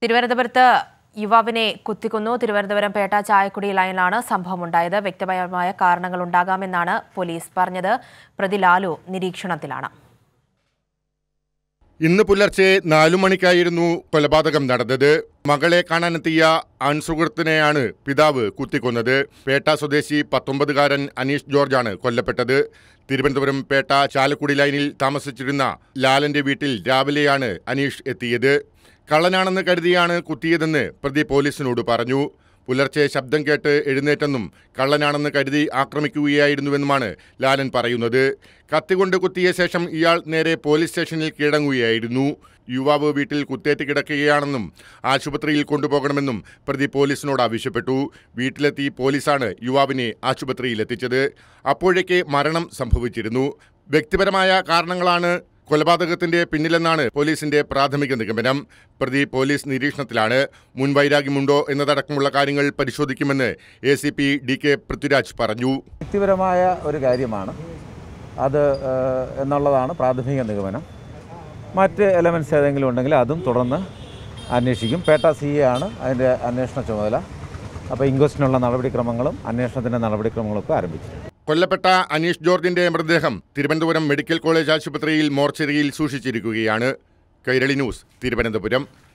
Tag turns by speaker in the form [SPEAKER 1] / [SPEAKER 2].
[SPEAKER 1] തിരുവനന്തപുരത്ത് യുവാവിനെ കുത്തിക്കൊന്നു തിരുവനന്തപുരം പേട്ട ചായക്കുടി ലൈനിലാണ് സംഭവമുണ്ടായത് വ്യക്തപരമായ കാരണങ്ങൾ ഉണ്ടാകാമെന്നാണ് പോലീസ് പറഞ്ഞത് പ്രതി ലാലു നിരീക്ഷണത്തിലാണ്
[SPEAKER 2] ഇന്ന് പുലർച്ചെ നാലു മണിക്കായിരുന്നു കൊലപാതകം നടന്നത് മകളെ കാണാനെത്തിയ ആൺസുഹൃത്തിനെയാണ് പിതാവ് കുത്തിക്കൊന്നത് പേട്ട സ്വദേശി പത്തൊമ്പതുകാരൻ അനീഷ് ജോർജാണ് കൊല്ലപ്പെട്ടത് തിരുവനന്തപുരം പേട്ട ചാലക്കുടി ലൈനിൽ താമസിച്ചിരുന്ന ലാലന്റെ വീട്ടിൽ രാവിലെയാണ് അനീഷ് എത്തിയത് കള്ളനാണെന്ന് കരുതിയാണ് കുത്തിയതെന്ന് പ്രതി പോലീസിനോട് പറഞ്ഞു പുലർച്ചെ ശബ്ദം കേട്ട് എഴുന്നേറ്റെന്നും കള്ളനാണെന്ന് കരുതി ആക്രമിക്കുകയായിരുന്നുവെന്നുമാണ് ലാലൻ പറയുന്നത് കത്തികൊണ്ട് കുത്തിയ ശേഷം ഇയാൾ നേരെ പോലീസ് സ്റ്റേഷനിൽ കീഴടങ്ങുകയായിരുന്നു യുവാവ് വീട്ടിൽ കുത്തേറ്റ് കിടക്കുകയാണെന്നും ആശുപത്രിയിൽ കൊണ്ടുപോകണമെന്നും പ്രതി പോലീസിനോട് ആവശ്യപ്പെട്ടു വീട്ടിലെത്തി പോലീസാണ് യുവാവിനെ ആശുപത്രിയിൽ എത്തിച്ചത് അപ്പോഴേക്ക് മരണം സംഭവിച്ചിരുന്നു വ്യക്തിപരമായ കാരണങ്ങളാണ് കൊലപാതകത്തിന്റെ പിന്നിലെന്നാണ് പോലീസിന്റെ പ്രാഥമിക നിഗമനം പ്രതി പോലീസ് നിരീക്ഷണത്തിലാണ് മുൻവൈരാഗ്യമുണ്ടോ എന്നതടക്കമുള്ള കാര്യങ്ങൾ പരിശോധിക്കുമെന്ന് A C P D K Prithviraj പറഞ്ഞു
[SPEAKER 3] വ്യക്തിപരമായ ഒരു കാര്യമാണ് അത് ഏഹ്, എന്നുള്ളതാണ് പ്രാഥമിക നിഗമനം മറ്റ് എലമെൻറ്റ്സ് ഏതെങ്കിലും ഉണ്ടെങ്കിൽ അതും തുടർന്ന് അന്വേഷിക്കും പേട്ട സി എ ആണ് അതിൻ്റെ അന്വേഷണ ചുമതല അപ്പോൾ ഇൻക്വസ്റ്റിനുള്ള നടപടിക്രമങ്ങളും അന്വേഷണത്തിൻ്റെ നടപടിക്രമങ്ങളും ഒക്കെ ആരംഭിച്ചു
[SPEAKER 2] കൊല്ലപ്പെട്ട അനീഷ് ജോർജിന്റെ മൃതദേഹം തിരുവനന്തപുരം മെഡിക്കൽ കോളേജ് ആശുപത്രിയിൽ മോർച്ചറിയിൽ സൂക്ഷിച്ചിരിക്കുകയാണ് കൈരളി ന്യൂസ് തിരുവനന്തപുരം